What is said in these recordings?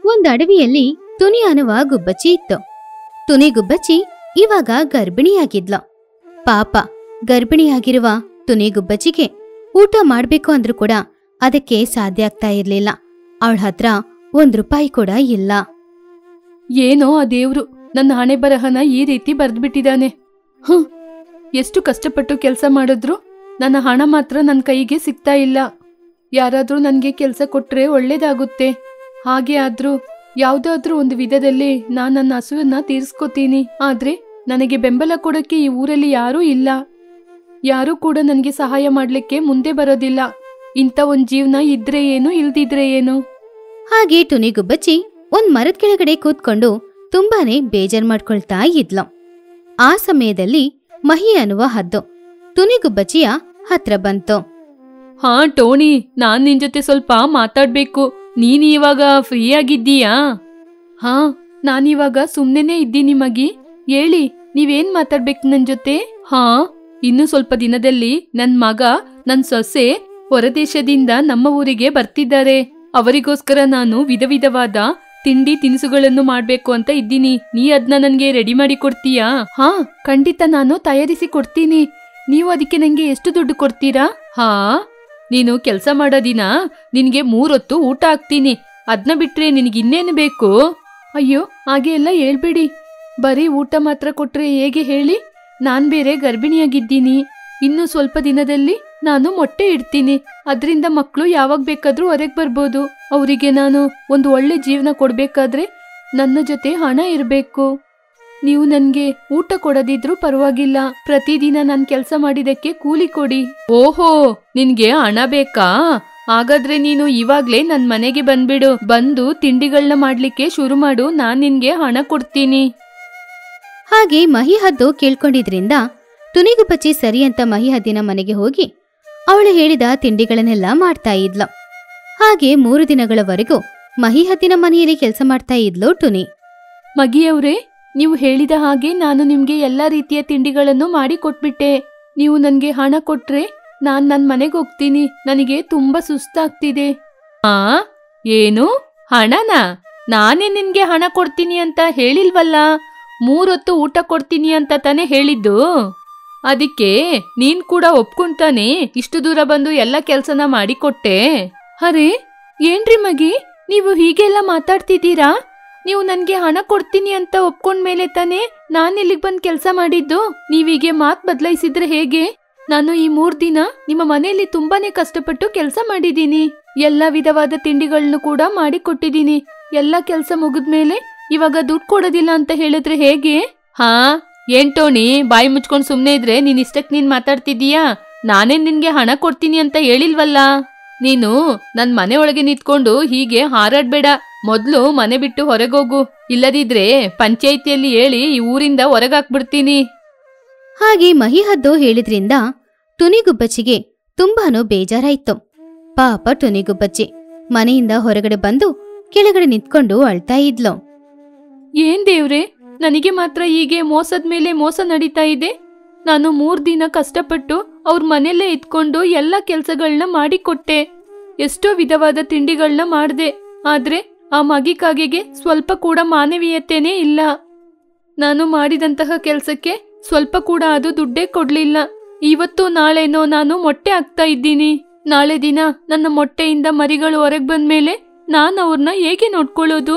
ಒಂದ್ ಅಡವಿಯಲ್ಲಿ ತುನಿ ಅನ್ನುವ ಗುಬ್ಬಚ್ಚಿ ಇತ್ತು ತುನಿ ಗುಬ್ಬಚ್ಚಿ ಇವಾಗ ಗರ್ಭಿಣಿಯಾಗಿದ್ಲ ಪಾಪ ಗರ್ಭಿಣಿಯಾಗಿರುವ ತುನಿ ಗುಬ್ಬಚ್ಚಿಗೆ ಊಟ ಮಾಡ್ಬೇಕು ಅಂದ್ರೂ ಕೂಡ ಅದಕ್ಕೆ ಸಾಧ್ಯ ಆಗ್ತಾ ಇರ್ಲಿಲ್ಲ ಅವಳ ಹತ್ರ ಒಂದ್ ರೂಪಾಯಿ ಕೂಡ ಇಲ್ಲ ಏನೋ ಆ ದೇವ್ರು ನನ್ನ ಹಣೆ ಬರಹನ ಈ ರೀತಿ ಬರ್ದ್ಬಿಟ್ಟಿದ್ದಾನೆ ಹ್ಮ್ ಎಷ್ಟು ಕಷ್ಟಪಟ್ಟು ಕೆಲಸ ಮಾಡಿದ್ರು ನನ್ನ ಹಣ ಮಾತ್ರ ನನ್ನ ಕೈಗೆ ಸಿಗ್ತಾ ಇಲ್ಲ ಯಾರಾದ್ರೂ ನನಗೆ ಕೆಲಸ ಕೊಟ್ರೆ ಒಳ್ಳೇದಾಗುತ್ತೆ ಹಾಗೆ ಆದ್ರೂ ಯಾವ್ದಾದ್ರೂ ಒಂದು ವಿಧದಲ್ಲಿ ನಾನು ನನ್ನ ಹಸುವನ್ನ ತೀರಿಸ್ಕೋತೀನಿ ಆದ್ರೆ ನನಗೆ ಬೆಂಬಲ ಕೊಡಕ್ಕೆ ಈ ಊರಲ್ಲಿ ಯಾರೂ ಇಲ್ಲ ಯಾರೂ ಕೂಡ ನನಗೆ ಸಹಾಯ ಮಾಡ್ಲಿಕ್ಕೆ ಮುಂದೆ ಬರೋದಿಲ್ಲ ಇಂಥ ಒಂದ್ ಜೀವನ ಇದ್ರೆ ಏನು ಇಲ್ದಿದ್ರೆ ಏನು ಹಾಗೆ ಟುನಿ ಗುಬ್ಬಚ್ಚಿ ಒಂದ್ ಮರದ ಕೆಳಗಡೆ ಕೂತ್ಕೊಂಡು ತುಂಬಾನೇ ಬೇಜಾರ್ ಮಾಡ್ಕೊಳ್ತಾ ಇದ್ಲು ಆ ಸಮಯದಲ್ಲಿ ಮಹಿ ಅನ್ನುವ ಹದ್ದು ಟುನಿ ಗುಬ್ಬಚ್ಚಿಯ ಹತ್ರ ಬಂತು ಹಾ ಟೋನಿ ನಾನ್ ನಿನ್ ಜೊತೆ ಸ್ವಲ್ಪ ಮಾತಾಡ್ಬೇಕು ನೀನ್ ಇವಾಗ ಫ್ರೀ ಆಗಿದ್ದೀಯಾ ಹಾ ನಾನಿವಾಗ ಸುಮ್ನೆನೇ ಇದ್ದೀನಿ ಮಗಿ ಹೇಳಿ ನೀವೇನ್ ಮಾತಾಡ್ಬೇಕು ನನ್ ಜೊತೆ ಹಾ ಇನ್ನು ಸ್ವಲ್ಪ ದಿನದಲ್ಲಿ ನನ್ ಮಗ ನನ್ ಸೊಸೆ ಹೊರದೇಶದಿಂದ ನಮ್ಮ ಊರಿಗೆ ಬರ್ತಿದ್ದಾರೆ ಅವರಿಗೋಸ್ಕರ ನಾನು ವಿಧ ವಿಧವಾದ ತಿಂಡಿ ತಿನಿಸುಗಳನ್ನು ಮಾಡ್ಬೇಕು ಅಂತ ಇದ್ದೀನಿ ನೀ ಅದ್ನ ನನ್ಗೆ ರೆಡಿ ಮಾಡಿ ಕೊಡ್ತೀಯಾ ಹಾ ಖಂಡಿತ ನಾನು ತಯಾರಿಸಿ ಕೊಡ್ತೀನಿ ನೀವು ಅದಕ್ಕೆ ನಂಗೆ ಎಷ್ಟು ದುಡ್ಡು ಕೊಡ್ತೀರಾ ಹಾ ನೀನು ಕೆಲಸ ಮಾಡೋ ದಿನ ನಿನ್ಗೆ ಮೂರೊತ್ತು ಊಟ ಹಾಕ್ತೀನಿ ಅದ್ನ ಬಿಟ್ರೆ ನಿನಗೆ ಇನ್ನೇನು ಬೇಕು ಅಯ್ಯೋ ಹಾಗೆ ಎಲ್ಲ ಹೇಳ್ಬೇಡಿ ಬರೀ ಊಟ ಮಾತ್ರ ಕೊಟ್ರೆ ಹೇಗೆ ಹೇಳಿ ನಾನ್ ಬೇರೆ ಗರ್ಭಿಣಿಯಾಗಿದ್ದೀನಿ ಇನ್ನು ಸ್ವಲ್ಪ ದಿನದಲ್ಲಿ ನಾನು ಮೊಟ್ಟೆ ಇಡ್ತೀನಿ ಅದರಿಂದ ಮಕ್ಕಳು ಯಾವಾಗ ಬೇಕಾದ್ರೂ ಹೊರಗೆ ಬರ್ಬೋದು ಅವರಿಗೆ ನಾನು ಒಂದು ಒಳ್ಳೆ ಜೀವನ ಕೊಡ್ಬೇಕಾದ್ರೆ ನನ್ನ ಜೊತೆ ಹಣ ಇರಬೇಕು ನೀವು ನನ್ಗೆ ಊಟ ಕೊಡದಿದ್ರೂ ಪರವಾಗಿಲ್ಲ ಪ್ರತಿದಿನ ನಾನ್ ಕೆಲಸ ಮಾಡಿದಕ್ಕೆ ಕೂಲಿ ಕೊಡಿ ಓಹೋ ನಿನ್ಗೆ ಹಣ ಬೇಕಾ ಹಾಗಾದ್ರೆ ನೀನು ಇವಾಗ್ಲೇ ನನ್ ಮನೆಗೆ ಬಂದ್ಬಿಡು ಬಂದು ತಿಂಡಿಗಳನ್ನ ಮಾಡ್ಲಿಕ್ಕೆ ಶುರು ಮಾಡು ನಾನ್ ನಿನ್ಗೆ ಹಣ ಕೊಡ್ತೀನಿ ಹಾಗೆ ಮಹಿ ಹದ್ದು ಕೇಳ್ಕೊಂಡಿದ್ರಿಂದ ತುನಿಗುಬ್ಬಚ್ಚಿ ಸರಿ ಅಂತ ಮಹಿ ಹದ್ದಿನ ಮನೆಗೆ ಹೋಗಿ ಅವಳು ಹೇಳಿದ ತಿಂಡಿಗಳನ್ನೆಲ್ಲ ಮಾಡ್ತಾ ಇದ್ಲು ಹಾಗೆ ಮೂರು ದಿನಗಳವರೆಗೂ ಮಹಿ ಹದ್ದಿನ ಮನೆಯಲ್ಲಿ ಕೆಲಸ ಮಾಡ್ತಾ ಇದ್ಲು ಟುನಿ ಮಗಿಯವ್ರೆ ನೀವು ಹೇಳಿದ ಹಾಗೆ ನಾನು ನಿಮ್ಗೆ ಎಲ್ಲಾ ರೀತಿಯ ತಿಂಡಿಗಳನ್ನು ಮಾಡಿ ಕೊಟ್ಬಿಟ್ಟೆ ನೀವು ನನ್ಗೆ ಹಣ ಕೊಟ್ರೆ ನಾನ್ ನನ್ ಮನೆಗೆ ಹೋಗ್ತೀನಿ ನನಗೆ ತುಂಬಾ ಸುಸ್ತಾಗ್ತಿದೆ ಆ ಏನು ಹಣನಾ ನಾನೇ ನಿನ್ಗೆ ಹಣ ಕೊಡ್ತೀನಿ ಅಂತ ಹೇಳಿಲ್ವಲ್ಲ ಮೂರೊತ್ತು ಊಟ ಕೊಡ್ತೀನಿ ಅಂತ ತಾನೇ ಹೇಳಿದ್ದು ಅದಕ್ಕೆ ನೀನ್ ಕೂಡ ಒಪ್ಕೊಂತಾನೆ ಇಷ್ಟು ದೂರ ಬಂದು ಎಲ್ಲ ಕೆಲ್ಸನ ಮಾಡಿಕೊಟ್ಟೆ ಅರೆ ಏನ್ರಿ ಮಗಿ ನೀವು ಹೀಗೆಲ್ಲ ಮಾತಾಡ್ತಿದ್ದೀರಾ ನೀವು ನನ್ಗೆ ಹಣ ಕೊಡ್ತೀನಿ ಅಂತ ಒಪ್ಕೊಂಡ್ಮೇಲೆ ತಾನೇ ನಾನ್ ಇಲ್ಲಿಗೆ ಬಂದ್ ಕೆಲಸ ಮಾಡಿದ್ದು ನೀವೀಗೆ ಮಾತ್ ಬದಲಾಯಿಸಿದ್ರೆ ಹೇಗೆ ನಾನು ಈ ಮೂರ್ ದಿನ ನಿಮ್ಮ ಮನೆಯಲ್ಲಿ ತುಂಬಾನೇ ಕಷ್ಟಪಟ್ಟು ಕೆಲಸ ಮಾಡಿದ್ದೀನಿ ಎಲ್ಲಾ ವಿಧವಾದ ತಿಂಡಿಗಳನ್ನು ಕೂಡ ಮಾಡಿ ಕೊಟ್ಟಿದ್ದೀನಿ ಎಲ್ಲ ಕೆಲಸ ಮುಗಿದ್ಮೇಲೆ ಇವಾಗ ದುಡ್ಡು ಕೊಡೋದಿಲ್ಲ ಅಂತ ಹೇಳಿದ್ರೆ ಹೇಗೆ ಹಾ ಏನ್ ಟೋನಿ ಬಾಯಿ ಮುಚ್ಕೊಂಡ್ ಸುಮ್ನೆ ಇದ್ರೆ ನೀನ್ ಇಷ್ಟಕ್ ನೀನ್ ಮಾತಾಡ್ತಿದೀಯಾ ನಾನೇ ನಿನ್ಗೆ ಹಣ ಕೊಡ್ತೀನಿ ಅಂತ ಹೇಳಿಲ್ವಲ್ಲ ನೀನು ನನ್ ಮನೆ ಒಳಗೆ ನಿಂತ್ಕೊಂಡು ಹೀಗೆ ಹಾರಾಡ್ಬೇಡ ಮೊದ್ಲು ಮನೆ ಬಿಟ್ಟು ಹೊರಗೋಗು ಇಲ್ಲದಿದ್ರೆ ಪಂಚಾಯಿತಿಯಲ್ಲಿ ಹೇಳಿ ಈ ಊರಿಂದ ಹೊರಗಾಕ್ಬಿಡ್ತೀನಿ ಹಾಗೆ ಮಹಿ ಹದ್ದು ಹೇಳಿದ್ರಿಂದ ಟುನಿಗುಬ್ಬಚ್ಚಿಗೆ ತುಂಬಾನು ಬೇಜಾರಾಯ್ತು ಪಾಪ ಟುನಿಗುಬ್ಬಚ್ಚಿ ಮನೆಯಿಂದ ಹೊರಗಡೆ ಬಂದು ಕೆಳಗಡೆ ನಿಂತ್ಕೊಂಡು ಅಳ್ತಾ ಇದ್ಲು ಏನ್ ದೇವ್ರೆ ನನಗೆ ಮಾತ್ರ ಹೀಗೆ ಮೋಸದ ಮೇಲೆ ಮೋಸ ನಡೀತಾ ಇದೆ ನಾನು ಮೂರ್ ದಿನ ಕಷ್ಟಪಟ್ಟು ಅವ್ರ ಮನೆಯಲ್ಲೇ ಇದ್ಕೊಂಡು ಎಲ್ಲ ಕೆಲ್ಸಗಳನ್ನ ಮಾಡಿಕೊಟ್ಟೆ ಎಷ್ಟೋ ವಿಧವಾದ ತಿಂಡಿಗಳನ್ನ ಮಾಡ್ದೆ ಆದ್ರೆ ಆ ಮಗಿ ಕಾಗೆಗೆ ಸ್ವಲ್ಪ ಕೂಡ ಮಾನವೀಯತೆನೇ ಇಲ್ಲ ನಾನು ಮಾಡಿದಂತಹ ಕೆಲ್ಸಕ್ಕೆ ಸ್ವಲ್ಪ ಕೂಡ ಅದು ದುಡ್ಡೇ ಕೊಡ್ಲಿಲ್ಲ ಇವತ್ತು ನಾಳೆನೋ ನಾನು ಮೊಟ್ಟೆ ಹಾಕ್ತಾ ಇದ್ದೀನಿ ನಾಳೆ ದಿನ ನನ್ನ ಮೊಟ್ಟೆಯಿಂದ ಮರಿಗಳು ಹೊರಗೆ ಬಂದ್ಮೇಲೆ ನಾನು ಅವ್ರನ್ನ ಹೇಗೆ ನೋಡ್ಕೊಳ್ಳೋದು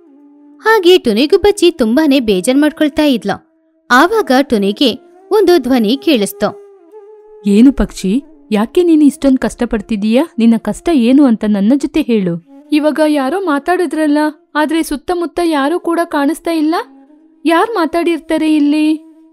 ಹಾಗೆ ಟುನಿಗುಬ್ಬಚ್ಚಿ ತುಂಬಾನೇ ಬೇಜಾರ್ ಮಾಡ್ಕೊಳ್ತಾ ಇದ್ಲು ಆವಾಗ ಟುನಿಗೆ ಒಂದು ಧ್ವನಿ ಕೇಳಿಸ್ತು ಏನು ಪಕ್ಷಿ ಯಾಕೆ ನೀನು ಇಷ್ಟೊಂದು ಕಷ್ಟಪಡ್ತಿದೀಯಾ ನಿನ್ನ ಕಷ್ಟ ಏನು ಅಂತ ನನ್ನ ಜೊತೆ ಹೇಳು ಇವಾಗ ಯಾರೋ ಮಾತಾಡಿದ್ರಲ್ಲ ಆದ್ರೆ ಸುತ್ತಮುತ್ತ ಯಾರೂ ಕೂಡ ಕಾಣಿಸ್ತಾ ಇಲ್ಲ ಯಾರ್ ಮಾತಾಡಿರ್ತಾರೆ ಇಲ್ಲಿ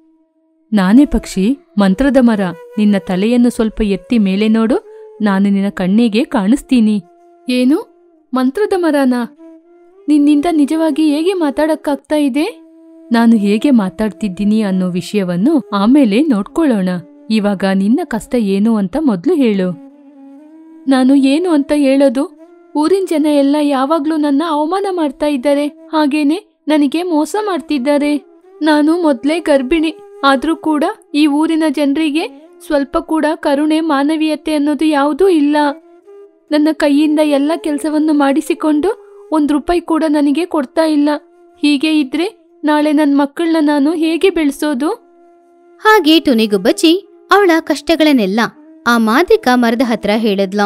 ನಾನೇ ಪಕ್ಷಿ ಮಂತ್ರದ ಮರ ನಿನ್ನ ತಲೆಯನ್ನು ಸ್ವಲ್ಪ ಎತ್ತಿ ಮೇಲೆ ನೋಡು ನಾನು ನಿನ್ನ ಕಣ್ಣಿಗೆ ಕಾಣಿಸ್ತೀನಿ ಏನು ಮಂತ್ರದ ಮರನಾ ನಿನ್ನಿಂದ ನಿಜವಾಗಿ ಹೇಗೆ ಮಾತಾಡಕ್ಕಾಗ್ತಾ ಇದೆ ನಾನು ಹೇಗೆ ಮಾತಾಡ್ತಿದ್ದೀನಿ ಅನ್ನೋ ವಿಷಯವನ್ನು ಆಮೇಲೆ ನೋಡ್ಕೊಳ್ಳೋಣ ಇವಾಗ ನಿನ್ನ ಕಷ್ಟ ಏನು ಅಂತ ಮೊದ್ಲು ಹೇಳು ನಾನು ಏನು ಅಂತ ಹೇಳೋದು ಊರಿನ ಜನ ಎಲ್ಲ ಯಾವಾಗ್ಲೂ ನನ್ನ ಅವಮಾನ ಮಾಡ್ತಾ ಇದ್ದಾರೆ ಹಾಗೇನೆ ನನಗೆ ಮೋಸ ಮಾಡ್ತಿದ್ದಾರೆ ನಾನು ಮೊದ್ಲೇ ಗರ್ಭಿಣಿ ಆದ್ರೂ ಕೂಡ ಈ ಊರಿನ ಜನರಿಗೆ ಸ್ವಲ್ಪ ಕೂಡ ಕರುಣೆ ಮಾನವೀಯತೆ ಅನ್ನೋದು ಯಾವುದೂ ಇಲ್ಲ ನನ್ನ ಕೈಯಿಂದ ಎಲ್ಲ ಕೆಲಸವನ್ನು ಮಾಡಿಸಿಕೊಂಡು ಒಂದ್ ರೂಪಾಯಿ ಕೂಡ ನನಗೆ ಕೊಡ್ತಾ ಇಲ್ಲ ಹೀಗೆ ಇದ್ರೆ ನಾಳೆ ನನ್ನ ಮಕ್ಕಳನ್ನ ನಾನು ಹೇಗೆ ಬೆಳೆಸೋದು ಹಾಗೆ ಟುನಿಗುಬ್ಬಚ್ಚಿ ಅವಳ ಕಷ್ಟಗಳನ್ನೆಲ್ಲ ಆ ಮಾಂತ್ರಿಕ ಮರದ ಹತ್ರ ಹೇಳಿದ್ಲು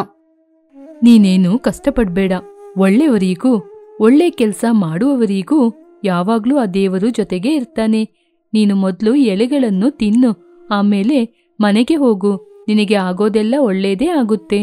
ನೀನೇನು ಕಷ್ಟಪಡ್ಬೇಡ ಒಳ್ಳೆಯವರಿಗೂ ಒಳ್ಳೆ ಕೆಲಸ ಮಾಡುವವರಿಗೂ ಯಾವಾಗ್ಲೂ ಆ ದೇವರು ಜೊತೆಗೆ ಇರ್ತಾನೆ ನೀನು ಮೊದಲು ಎಲೆಗಳನ್ನು ತಿನ್ನು ಆಮೇಲೆ ಮನೆಗೆ ಹೋಗು ನಿನಗೆ ಆಗೋದೆಲ್ಲ ಒಳ್ಳೇದೇ ಆಗುತ್ತೆ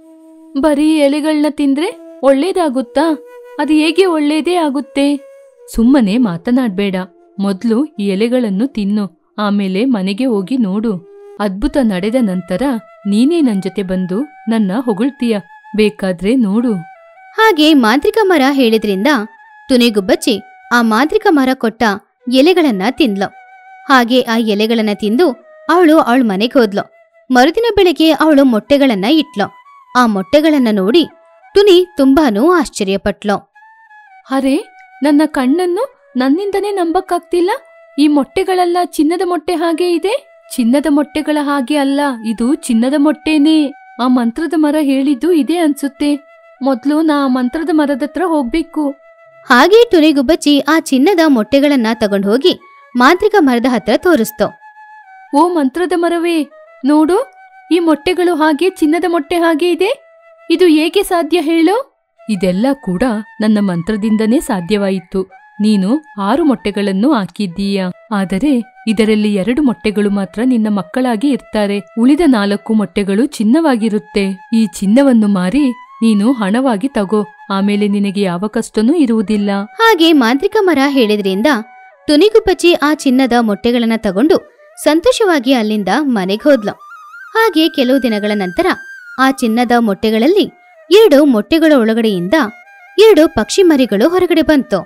ಬರೀ ಎಲೆಗಳನ್ನ ತಿಂದ್ರೆ ಒಳ್ಳೇದಾಗುತ್ತಾ ಅದು ಹೇಗೆ ಒಳ್ಳೇದೇ ಆಗುತ್ತೆ ಸುಮ್ಮನೆ ಮಾತನಾಡ್ಬೇಡ ಮೊದಲು ಈ ಎಲೆಗಳನ್ನು ತಿನ್ನು ಆಮೇಲೆ ಮನೆಗೆ ಹೋಗಿ ನೋಡು ಅದ್ಭುತ ನಡೆದ ನಂತರ ನೀನೇ ನನ್ ಜೊತೆ ಬಂದು ನನ್ನ ಹೊಗಳ್ತೀಯ ಬೇಕಾದ್ರೆ ನೋಡು ಹಾಗೆ ಮಾಂತ್ರಿಕ ಮರ ಹೇಳಿದ್ರಿಂದ ತುನಿಗುಬ್ಬಚ್ಚಿ ಆ ಮಾಂತ್ರಿಕ ಮರ ಕೊಟ್ಟ ಎಲೆಗಳನ್ನ ತಿಂದ್ಲು ಹಾಗೆ ಆ ಎಲೆಗಳನ್ನ ತಿಂದು ಅವಳು ಅವಳ ಮನೆಗೆ ಹೋದ್ಲು ಮರುದಿನ ಬೆಳಿಗ್ಗೆ ಅವಳು ಮೊಟ್ಟೆಗಳನ್ನ ಇಟ್ಲು ಆ ಮೊಟ್ಟೆಗಳನ್ನ ನೋಡಿ ತುನಿ ತುಂಬಾನೂ ಆಶ್ಚರ್ಯಪಟ್ಲು ಅರೆ ನನ್ನ ಕಣ್ಣನ್ನು ನನ್ನಿಂದನೇ ನಂಬಕ್ಕಾಗ್ತಿಲ್ಲ ಈ ಮೊಟ್ಟೆಗಳೆಲ್ಲ ಚಿನ್ನದ ಮೊಟ್ಟೆ ಹಾಗೆ ಇದೆ ಚಿನ್ನದ ಮೊಟ್ಟೆಗಳ ಹಾಗೆ ಅಲ್ಲ ಇದು ಚಿನ್ನದ ಮೊಟ್ಟೆನೇ ಆ ಮಂತ್ರದ ಮರ ಹೇಳಿದ್ದು ಇದೇ ಅನ್ಸುತ್ತೆ ಮೊದ್ಲು ನಾ ಆ ಮಂತ್ರದ ಮರದ ಹತ್ರ ಹೋಗ್ಬೇಕು ಹಾಗೆ ತುನಿಗುಬ್ಬಚ್ಚಿ ಆ ಚಿನ್ನದ ಮೊಟ್ಟೆಗಳನ್ನ ತಗೊಂಡು ಹೋಗಿ ಮಾಂತ್ರಿಕ ಮರದ ಹತ್ರ ತೋರಿಸ್ತು ಓ ಮಂತ್ರದ ಮರವೇ ನೋಡು ಈ ಮೊಟ್ಟೆಗಳು ಹಾಗೆ ಚಿನ್ನದ ಮೊಟ್ಟೆ ಹಾಗೆ ಇದೆ ಇದು ಹೇಗೆ ಸಾಧ್ಯ ಹೇಳು ಇದೆಲ್ಲ ಕೂಡ ನನ್ನ ಮಂತ್ರದಿಂದನೇ ಸಾಧ್ಯವಾಯಿತು ನೀನು ಆರು ಮೊಟ್ಟೆಗಳನ್ನು ಹಾಕಿದ್ದೀಯ ಆದರೆ ಇದರಲ್ಲಿ ಎರಡು ಮೊಟ್ಟೆಗಳು ಮಾತ್ರ ನಿನ್ನ ಮಕ್ಕಳಾಗಿ ಇರ್ತಾರೆ ಉಳಿದ ನಾಲ್ಕು ಮೊಟ್ಟೆಗಳು ಚಿನ್ನವಾಗಿರುತ್ತೆ ಈ ಚಿನ್ನವನ್ನು ಮಾರಿ ನೀನು ಹಣವಾಗಿ ತಗೋ ಆಮೇಲೆ ನಿನಗೆ ಯಾವ ಕಷ್ಟನೂ ಇರುವುದಿಲ್ಲ ಹಾಗೆ ಮಾಂತ್ರಿಕ ಮರ ಹೇಳಿದ್ರಿಂದ ತುನಿಗುಬ್ಬಚ್ಚಿ ಆ ಚಿನ್ನದ ಮೊಟ್ಟೆಗಳನ್ನ ತಗೊಂಡು ಸಂತೋಷವಾಗಿ ಅಲ್ಲಿಂದ ಮನೆಗೆ ಹೋದ್ಲು ಹಾಗೆ ಕೆಲವು ದಿನಗಳ ನಂತರ ಆ ಚಿನ್ನದ ಮೊಟ್ಟೆಗಳಲ್ಲಿ ಎರಡು ಮೊಟ್ಟೆಗಳ ಒಳಗಡೆಯಿಂದ ಎರಡು ಪಕ್ಷಿ ಮರಿಗಳು ಹೊರಗಡೆ ಬಂತು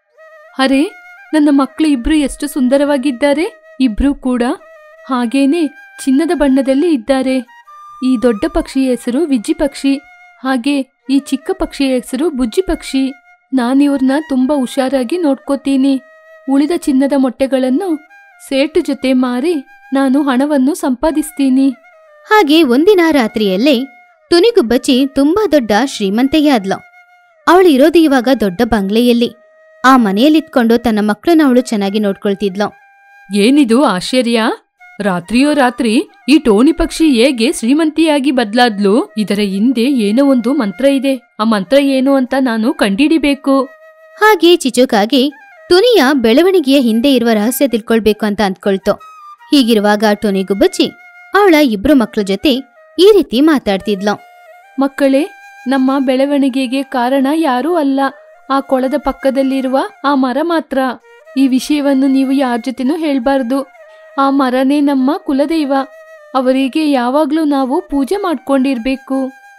ಅರೆ ನನ್ನ ಮಕ್ಕಳು ಇಬ್ರು ಎಷ್ಟು ಸುಂದರವಾಗಿದ್ದಾರೆ ಇಬ್ರು ಕೂಡ ಹಾಗೇನೆ ಚಿನ್ನದ ಬಣ್ಣದಲ್ಲಿ ಇದ್ದಾರೆ ಈ ದೊಡ್ಡ ಪಕ್ಷಿಯ ಹೆಸರು ವಿಜ್ಜಿ ಪಕ್ಷಿ ಹಾಗೆ ಈ ಚಿಕ್ಕ ಪಕ್ಷಿಯ ಹೆಸರು ಬುಜ್ಜಿ ಪಕ್ಷಿ ನಾನಿವ್ರನ್ನ ತುಂಬಾ ಹುಷಾರಾಗಿ ನೋಡ್ಕೋತೀನಿ ಉಳಿದ ಚಿನ್ನದ ಮೊಟ್ಟೆಗಳನ್ನು ಸೇಟು ಜೊತೆ ಮಾರಿ ನಾನು ಹಣವನ್ನು ಸಂಪಾದಿಸ್ತೀನಿ ಹಾಗೆ ಒಂದಿನ ರಾತ್ರಿಯಲ್ಲೇ ತುನಿಗುಬ್ಬಚ್ಚಿ ತುಂಬಾ ದೊಡ್ಡ ಶ್ರೀಮಂತೆಯೇ ಆದ್ಲು ಅವಳು ಇರೋದು ಇವಾಗ ದೊಡ್ಡ ಬಂಗ್ಲೆಯಲ್ಲಿ ಆ ಮನೆಯಲ್ಲಿತ್ಕೊಂಡು ತನ್ನ ಮಕ್ಕಳನ್ನ ಅವಳು ಚೆನ್ನಾಗಿ ನೋಡ್ಕೊಳ್ತಿದ್ಲು ಏನಿದು ಆಶ್ಚರ್ಯ ರಾತ್ರಿಯೋ ರಾತ್ರಿ ಈ ಟೋನಿ ಪಕ್ಷಿ ಹೇಗೆ ಶ್ರೀಮಂತಿಯಾಗಿ ಬದ್ಲಾದ್ಲು ಇದರ ಹಿಂದೆ ಏನೋ ಒಂದು ಮಂತ್ರ ಇದೆ ಆ ಮಂತ್ರ ಏನು ಅಂತ ನಾನು ಕಂಡಿಡಿಬೇಕು ಹಾಗೆ ಚಿಚುಕಾಗಿ ಟುನಿಯ ಬೆಳವಣಿಗೆಯ ಹಿಂದೆ ಇರುವ ರಹಸ್ಯ ತಿಳ್ಕೊಳ್ಬೇಕು ಅಂತ ಅಂದ್ಕೊಳ್ತು ಹೀಗಿರುವಾಗ ಟುನಿಗುಬ್ಬಚ್ಚಿ ಅವಳ ಇಬ್ರು ಮಕ್ಕಳ ಜೊತೆ ಈ ರೀತಿ ಮಾತಾಡ್ತಿದ್ಲು ಮಕ್ಕಳೇ ನಮ್ಮ ಬೆಳವಣಿಗೆಗೆ ಕಾರಣ ಯಾರೂ ಅಲ್ಲ ಆ ಕೊಳದ ಪಕ್ಕದಲ್ಲಿರುವ ಆ ಮರ ಮಾತ್ರ ಈ ವಿಷಯವನ್ನು ನೀವು ಯಾರ ಜೊತೆನೂ ಹೇಳ್ಬಾರ್ದು ಆ ಮರನೇ ನಮ್ಮ ಕುಲದೈವ ಅವರಿಗೆ ಯಾವಾಗ್ಲೂ ನಾವು ಪೂಜೆ ಮಾಡ್ಕೊಂಡಿರ್ಬೇಕು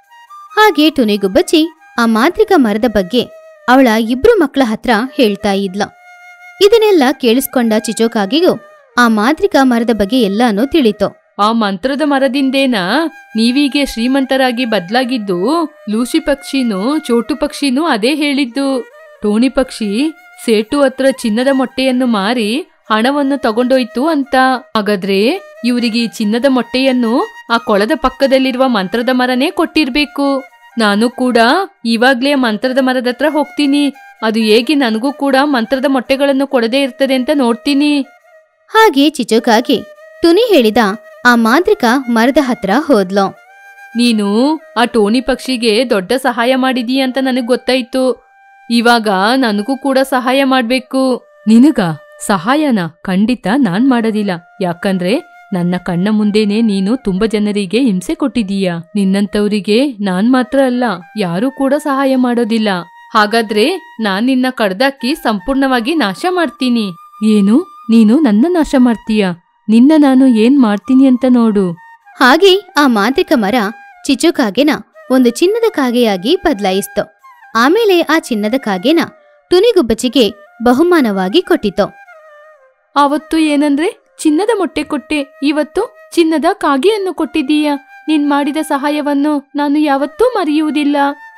ಹಾಗೆ ಟುನಿಗುಬ್ಬಚ್ಚಿ ಆ ಮಾಂತ್ರಿಕ ಮರದ ಬಗ್ಗೆ ಅವಳ ಇಬ್ರು ಮಕ್ಕಳ ಹತ್ರ ಹೇಳ್ತಾ ಇದ್ಲ ಇದನ್ನೆಲ್ಲ ಕೇಳಿಸ್ಕೊಂಡ ಚಿಚೋಕಾಗಿಗೂ ಆ ಮಾಂತ್ರಿಕ ಮರದ ಬಗ್ಗೆ ಎಲ್ಲಾನು ತಿಳಿತು ಆ ಮಂತ್ರದ ಮರದಿಂದೇನಾ ನೀವೀಗೆ ಶ್ರೀಮಂತರಾಗಿ ಬದ್ಲಾಗಿದ್ದು ಲೂಸಿ ಪಕ್ಷಿನೂ ಚೋಟು ಪಕ್ಷಿನೂ ಅದೇ ಹೇಳಿದ್ದು ಟೋನಿ ಪಕ್ಷಿ ಸೇಟು ಹತ್ರ ಚಿನ್ನದ ಮೊಟ್ಟೆಯನ್ನು ಮಾರಿ ಹಣವನ್ನು ತಗೊಂಡೋಯ್ತು ಅಂತ ಹಾಗಾದ್ರೆ ಇವರಿಗೆ ಈ ಚಿನ್ನದ ಮೊಟ್ಟೆಯನ್ನು ಆ ಕೊಳದ ಪಕ್ಕದಲ್ಲಿರುವ ಮಂತ್ರದ ಮರನೇ ಕೊಟ್ಟಿರ್ಬೇಕು ನಾನು ಕೂಡ ಇವಾಗ್ಲೇ ಮಂತ್ರದ ಮರದ ಹತ್ರ ಹೋಗ್ತೀನಿ ಅದು ಹೇಗೆ ನನಗೂ ಕೂಡ ಮಂತ್ರದ ಮೊಟ್ಟೆಗಳನ್ನು ಕೊಡದೇ ಇರ್ತದೆ ಅಂತ ನೋಡ್ತೀನಿ ಹಾಗೆ ಚಿಚೋಕಾಗಿ ಟುನಿ ಹೇಳಿದ ಆ ಮಾಂತ್ರಿಕ ಮರದ ಹತ್ರ ಹೋದ್ಲು ನೀನು ಆ ಟೋನಿ ಪಕ್ಷಿಗೆ ದೊಡ್ಡ ಸಹಾಯ ಮಾಡಿದೀಯ ಅಂತ ನನಗ್ ಗೊತ್ತಾಯ್ತು ಇವಾಗ ನನಗೂ ಕೂಡ ಸಹಾಯ ಮಾಡ್ಬೇಕು ನಿನಗ ಸಹಾಯನ ಖಂಡಿತ ನಾನ್ ಮಾಡೋದಿಲ್ಲ ಯಾಕಂದ್ರೆ ನನ್ನ ಕಣ್ಣ ಮುಂದೆನೆ ನೀನು ತುಂಬಾ ಜನರಿಗೆ ಹಿಂಸೆ ಕೊಟ್ಟಿದೀಯ ನಿನ್ನಂತವರಿಗೆ ನಾನ್ ಮಾತ್ರ ಅಲ್ಲ ಯಾರೂ ಕೂಡ ಸಹಾಯ ಮಾಡೋದಿಲ್ಲ ಹಾಗಾದ್ರೆ ನಾನ್ ನಿನ್ನ ಕಡ್ದಾಕಿ ಸಂಪೂರ್ಣವಾಗಿ ನಾಶ ಮಾಡ್ತೀನಿ ಏನು ನೀನು ನನ್ನ ನಾಶ ಮಾಡ್ತೀಯ ನಿನ್ನ ನಾನು ಏನ್ ಮಾಡ್ತೀನಿ ಅಂತ ನೋಡು ಹಾಗೆ ಆ ಮಾಂತ್ರಿಕ ಮರ ಚಿಚುಕಾಗೆನ ಒಂದು ಚಿನ್ನದ ಕಾಗೆಯಾಗಿ ಬದಲಾಯಿಸ್ತು ಆಮೇಲೆ ಆ ಚಿನ್ನದ ಕಾಗೆನ ಟುನಿಗುಬ್ಬಚ್ಚಿಗೆ ಬಹುಮಾನವಾಗಿ ಕೊಟ್ಟಿತು ಆವತ್ತು ಏನಂದ್ರೆ ಚಿನ್ನದ ಮೊಟ್ಟೆ ಕೊಟ್ಟೆ ಇವತ್ತು ಚಿನ್ನದ ಕಾಗೆಯನ್ನು ಕೊಟ್ಟಿದ್ದೀಯ ನೀನ್ ಮಾಡಿದ ಸಹಾಯವನ್ನು ನಾನು ಯಾವತ್ತೂ ಮರೆಯುವುದಿಲ್ಲ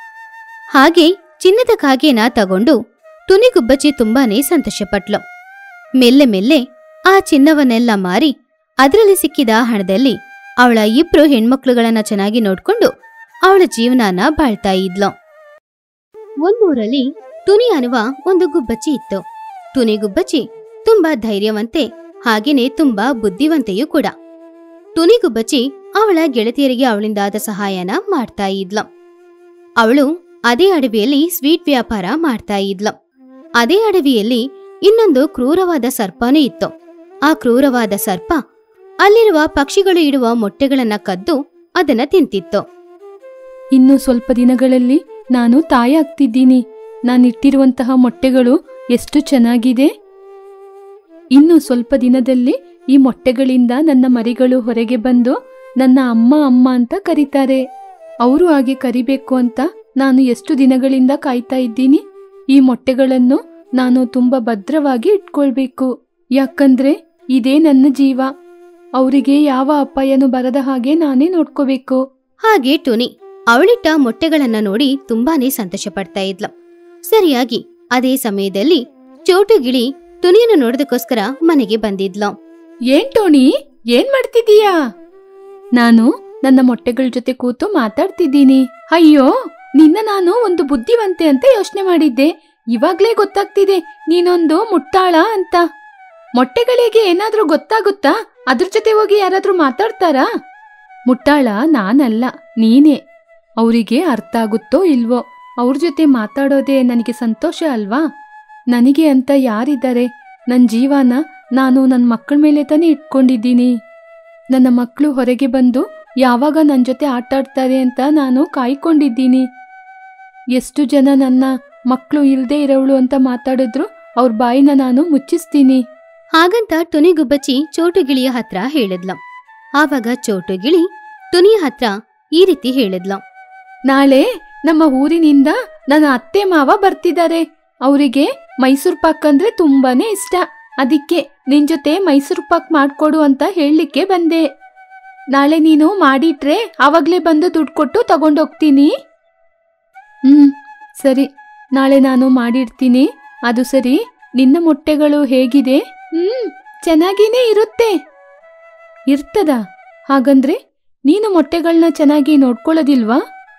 ಹಾಗೆ ಚಿನ್ನದ ಕಾಗೆನ ತಗೊಂಡು ಟುನಿಗುಬ್ಬಚ್ಚಿ ತುಂಬಾನೇ ಸಂತೋಷಪಟ್ಲು ಮೆಲ್ಲೆ ಮೆಲ್ಲೆ ಆ ಚಿನ್ನವನ್ನೆಲ್ಲ ಮಾರಿ ಅದರಲ್ಲಿ ಸಿಕ್ಕಿದ ಹಣದಲ್ಲಿ ಅವಳ ಇಬ್ರು ಹೆಣ್ಮಕ್ಳುಗಳನ್ನ ಚೆನ್ನಾಗಿ ನೋಡ್ಕೊಂಡು ಅವಳ ಜೀವನಾನ ಬಾಳ್ತಾ ಇದ್ಲು ಒಂದೂರಲ್ಲಿ ತುನಿ ಅನ್ನುವ ಒಂದು ಗುಬ್ಬಚ್ಚಿ ಇತ್ತು ತುನಿ ಗುಬ್ಬಚ್ಚಿ ತುಂಬಾ ಧೈರ್ಯವಂತೆ ಹಾಗೇನೆ ತುಂಬಾ ಬುದ್ಧಿವಂತೆಯೂ ಕೂಡ ತುನಿ ಗುಬ್ಬಚ್ಚಿ ಅವಳ ಗೆಳತಿಯರಿಗೆ ಅವಳಿಂದಾದ ಸಹಾಯನ ಮಾಡ್ತಾ ಇದ್ಲ ಅವಳು ಅದೇ ಅಡವಿಯಲ್ಲಿ ಸ್ವೀಟ್ ವ್ಯಾಪಾರ ಮಾಡ್ತಾ ಇದ್ಲ ಅದೇ ಅಡವಿಯಲ್ಲಿ ಇನ್ನೊಂದು ಕ್ರೂರವಾದ ಸರ್ಪನೂ ಇತ್ತು ಆ ಕ್ರೂರವಾದ ಸರ್ಪ ಅಲ್ಲಿರುವ ಪಕ್ಷಿಗಳು ಇಡುವ ಮೊಟ್ಟೆಗಳನ್ನ ಕದ್ದು ಅದನ್ನ ತಿಂತಿತ್ತು ಇನ್ನು ಸ್ವಲ್ಪ ದಿನಗಳಲ್ಲಿ ನಾನು ತಾಯಿ ಆಗ್ತಿದ್ದೀನಿ ನಾನಿಟ್ಟಿರುವಂತಹ ಮೊಟ್ಟೆಗಳು ಎಷ್ಟು ಚೆನ್ನಾಗಿದೆ ಇನ್ನು ಸ್ವಲ್ಪ ದಿನದಲ್ಲಿ ಈ ಮೊಟ್ಟೆಗಳಿಂದ ನನ್ನ ಮರಿಗಳು ಹೊರಗೆ ಬಂದು ನನ್ನ ಅಮ್ಮ ಅಮ್ಮ ಅಂತ ಕರೀತಾರೆ ಅವರು ಹಾಗೆ ಕರಿಬೇಕು ಅಂತ ನಾನು ಎಷ್ಟು ದಿನಗಳಿಂದ ಕಾಯ್ತಾ ಇದ್ದೀನಿ ಈ ಮೊಟ್ಟೆಗಳನ್ನು ನಾನು ತುಂಬ ಭದ್ರವಾಗಿ ಇಟ್ಕೊಳ್ಬೇಕು ಯಾಕಂದ್ರೆ ಇದೇ ನನ್ನ ಜೀವ ಅವರಿಗೆ ಯಾವ ಅಪಾಯನೂ ಬರದ ಹಾಗೆ ನಾನೇ ನೋಡ್ಕೋಬೇಕು ಹಾಗೆ ಟುನಿ ಅವಳಿಟ್ಟ ಮೊಟ್ಟೆಗಳನ್ನ ನೋಡಿ ತುಂಬಾನೇ ಸಂತೋಷ ಪಡ್ತಾ ಇದ್ಲು ಸರಿಯಾಗಿ ಅದೇ ಸಮಯದಲ್ಲಿ ಚೋಟು ಗಿಳಿ ತುನಿಯನ್ನು ನೋಡೋದಕ್ಕೋಸ್ಕರ ಮನೆಗೆ ಬಂದಿದ್ಲು ಏನ್ ಟೋಣಿ ಏನ್ ಮಾಡ್ತಿದೀಯಾ ನಾನು ನನ್ನ ಮೊಟ್ಟೆಗಳ ಜೊತೆ ಕೂತು ಮಾತಾಡ್ತಿದ್ದೀನಿ ಅಯ್ಯೋ ನಿನ್ನ ನಾನು ಒಂದು ಬುದ್ಧಿವಂತೆ ಅಂತ ಯೋಚನೆ ಮಾಡಿದ್ದೆ ಇವಾಗ್ಲೇ ಗೊತ್ತಾಗ್ತಿದೆ ನೀನೊಂದು ಮುಟ್ಟಾಳ ಅಂತ ಮೊಟ್ಟೆಗಳಿಗೆ ಏನಾದ್ರೂ ಗೊತ್ತಾಗುತ್ತಾ ಅದ್ರ ಜೊತೆ ಹೋಗಿ ಯಾರಾದ್ರೂ ಮಾತಾಡ್ತಾರಾ ಮುಟ್ಟಾಳ ನಾನಲ್ಲ ನೀನೇ ಅವರಿಗೆ ಅರ್ಥ ಆಗುತ್ತೋ ಇಲ್ವೋ ಅವ್ರ ಜೊತೆ ಮಾತಾಡೋದೇ ನನಗೆ ಸಂತೋಷ ಅಲ್ವಾ ನನಗೆ ಅಂತ ಯಾರಿದ್ದಾರೆ ನನ್ನ ಜೀವನ ನಾನು ನನ್ನ ಮಕ್ಕಳ ಮೇಲೆ ತಾನೇ ಇಟ್ಕೊಂಡಿದ್ದೀನಿ ನನ್ನ ಮಕ್ಕಳು ಹೊರಗೆ ಬಂದು ಯಾವಾಗ ನನ್ನ ಜೊತೆ ಆಟ ಆಡ್ತಾರೆ ಅಂತ ನಾನು ಕಾಯ್ಕೊಂಡಿದ್ದೀನಿ ಎಷ್ಟು ಜನ ನನ್ನ ಮಕ್ಕಳು ಇಲ್ಲದೆ ಇರೋವಳು ಅಂತ ಮಾತಾಡಿದ್ರು ಅವ್ರ ಬಾಯಿನ ನಾನು ಮುಚ್ಚಿಸ್ತೀನಿ ಹಾಗಂತ ಟುನಿ ಗುಬ್ಬಚ್ಚಿ ಚೋಟು ಗಿಳಿಯ ಹತ್ರ ಹೇಳಿದ್ಲು ಆವಾಗ ಚೋಟು ಗಿಳಿ ತುನಿಯ ಹತ್ರ ಈ ರೀತಿ ಹೇಳಿದ್ಲು ನಾಳೆ ನಮ್ಮ ಊರಿನಿಂದ ನನ್ನ ಅತ್ತೆ ಮಾವ ಬರ್ತಿದ್ದಾರೆ ಅವರಿಗೆ ಮೈಸೂರು ಪಾಕ್ ಅಂದ್ರೆ ತುಂಬಾನೇ ಇಷ್ಟ ಅದಕ್ಕೆ ನಿನ್ ಜೊತೆ ಮೈಸೂರು ಪಾಕ್ ಮಾಡ್ಕೊಡು ಅಂತ ಹೇಳಲಿಕ್ಕೆ ಬಂದೆ ನಾಳೆ ನೀನು ಮಾಡಿಟ್ರೆ ಆವಾಗ್ಲೇ ಬಂದು ದುಡ್ಡು ಕೊಟ್ಟು ತಗೊಂಡೋಗ್ತೀನಿ ಹ್ಮ್ ಸರಿ ನಾಳೆ ನಾನು ಮಾಡಿಡ್ತೀನಿ ಅದು ಸರಿ ನಿನ್ನ ಮೊಟ್ಟೆಗಳು ಹೇಗಿದೆ ಹ್ಮ್ ಚೆನ್ನಾಗಿನೇ ಇರುತ್ತೆ ಇರ್ತದ ಹಾಗಂದ್ರೆ ನೀನು ಮೊಟ್ಟೆಗಳನ್ನ ಚೆನ್ನಾಗಿ ನೋಡ್ಕೊಳ್ಳೋದಿಲ್ವಾ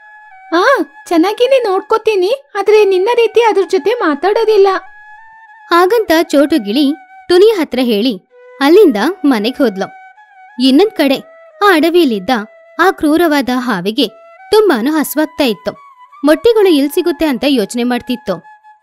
ಆ ಚೆನ್ನಾಗಿನೇ ನೋಡ್ಕೋತೀನಿ ಆದ್ರೆ ನಿನ್ನ ರೀತಿ ಅದ್ರ ಜೊತೆ ಮಾತಾಡೋದಿಲ್ಲ ಹಾಗಂತ ಚೋಟು ಗಿಳಿ ಟುನಿಯ ಹತ್ರ ಹೇಳಿ ಅಲ್ಲಿಂದ ಮನೆಗೆ ಹೋದ್ಲು ಇನ್ನೊಂದ್ ಕಡೆ ಆ ಅಡವಿಯಲ್ಲಿದ್ದ ಆ ಕ್ರೂರವಾದ ಹಾವಿಗೆ ತುಂಬಾನು ಹಸ್ವಾಗ್ತಾ ಇತ್ತು ಮೊಟ್ಟೆಗಳು ಎಲ್ ಸಿಗುತ್ತೆ ಅಂತ ಯೋಚನೆ ಮಾಡ್ತಿತ್ತು